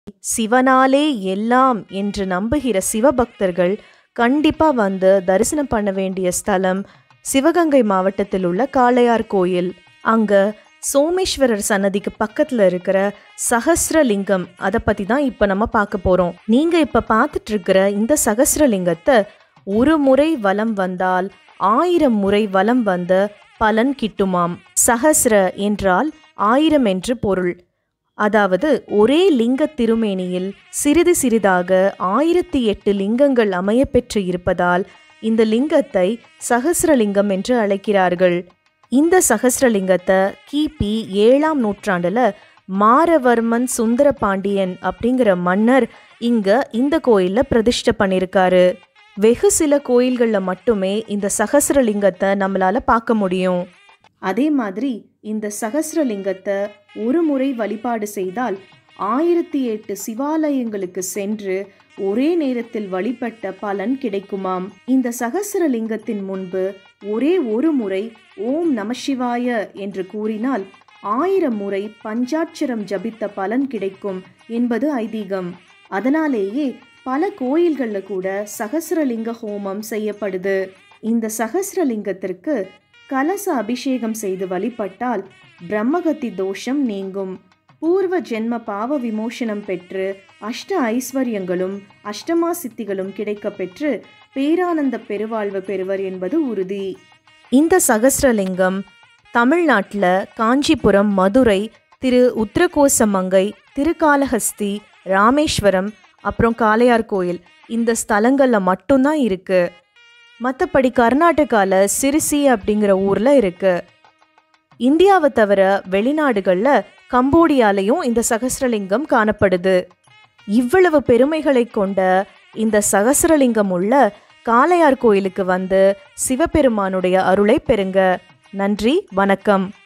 சிவனாலே எல்லாம் என்று நம்புகிற சிவபக்தர்கள் கண்டிப்பா வந்து தரிசனம் பண்ண வேண்டிய ஸ்தலம் சிவகங்கை மாவட்டத்தில் உள்ள காளையார் கோயில் அங்க சோமேஸ்வரர் சன்னதிக்கு பக்கத்துல இருக்கிற சகஸ்ரலிங்கம் அதை பத்தி தான் இப்ப நம்ம பார்க்க போறோம் நீங்க இப்ப பார்த்துட்டு இருக்கிற இந்த சகஸ்ரலிங்கத்தை ஒரு முறை வலம் வந்தால் ஆயிரம் முறை வலம் வந்த பலன் கிட்டுமாம் சஹஸ்ர என்றால் ஆயிரம் என்று பொருள் அதாவது ஒரே லிங்க திருமேனியில் சிறிது சிறிதாக ஆயிரத்தி எட்டு லிங்கங்கள் அமையப்பெற்று இருப்பதால் இந்த லிங்கத்தை சகஸ்ரலிங்கம் என்று அழைக்கிறார்கள் இந்த சகஸ்ரலிங்கத்தை கிபி ஏழாம் நூற்றாண்டுல மாரவர்மன் சுந்தர பாண்டியன் அப்படிங்கிற மன்னர் இங்க இந்த கோயில்ல பிரதிஷ்டை பண்ணியிருக்காரு வெகு சில கோயில்கள்ல மட்டுமே இந்த சகஸ்ரலிங்கத்தை நம்மளால பார்க்க முடியும் அதே மாதிரி இந்த சகஸ்ரலிங்கத்தை ஒரு முறை வழிபாடு செய்தால் ஆயிரத்தி எட்டு சிவாலயங்களுக்கு சென்று ஒரே நேரத்தில் வழிபட்ட பலன் கிடைக்குமாம் இந்த சகஸ்ரலிங்கத்தின் முன்பு ஒரே ஒரு முறை ஓம் நமசிவாய என்று கூறினால் ஆயிரம் முறை பஞ்சாட்சரம் ஜபித்த பலன் கிடைக்கும் என்பது ஐதீகம் அதனாலேயே பல கோயில்கள்ல கூட சகஸ்ரலிங்க ஹோமம் செய்யப்படுது இந்த சகஸ்ரலிங்கத்திற்கு கலச அபிஷேகம் செய்து வழிபட்டால் பிரம்மகத்தி தோஷம் நீங்கும் பூர்வ ஜென்ம பாவ விமோசனம் பெற்று அஷ்ட ஐஸ்வர்யங்களும் அஷ்டமா சித்திகளும் கிடைக்க பெற்று பேரானந்த பெருவாழ்வு பெறுவர் என்பது உறுதி இந்த சகஸ்ரலிங்கம் தமிழ்நாட்டில் காஞ்சிபுரம் மதுரை திரு உத்திரகோசமங்கை திருக்காலஹஸ்தி ராமேஸ்வரம் அப்புறம் காளையார் கோயில் இந்த ஸ்தலங்களில் மட்டும்தான் இருக்கு மற்றபடி கர்நாடகாவில் சிறுசி அப்படிங்கிற ஊரில் இருக்கு இந்தியாவை தவிர வெளிநாடுகளில் கம்போடியாலையும் இந்த சகஸ்ரலிங்கம் காணப்படுது இவ்வளவு பெருமைகளை கொண்ட இந்த சகஸ்ரலிங்கம் உள்ள காளையார் கோயிலுக்கு வந்து சிவபெருமானுடைய அருளை பெறுங்க நன்றி வணக்கம்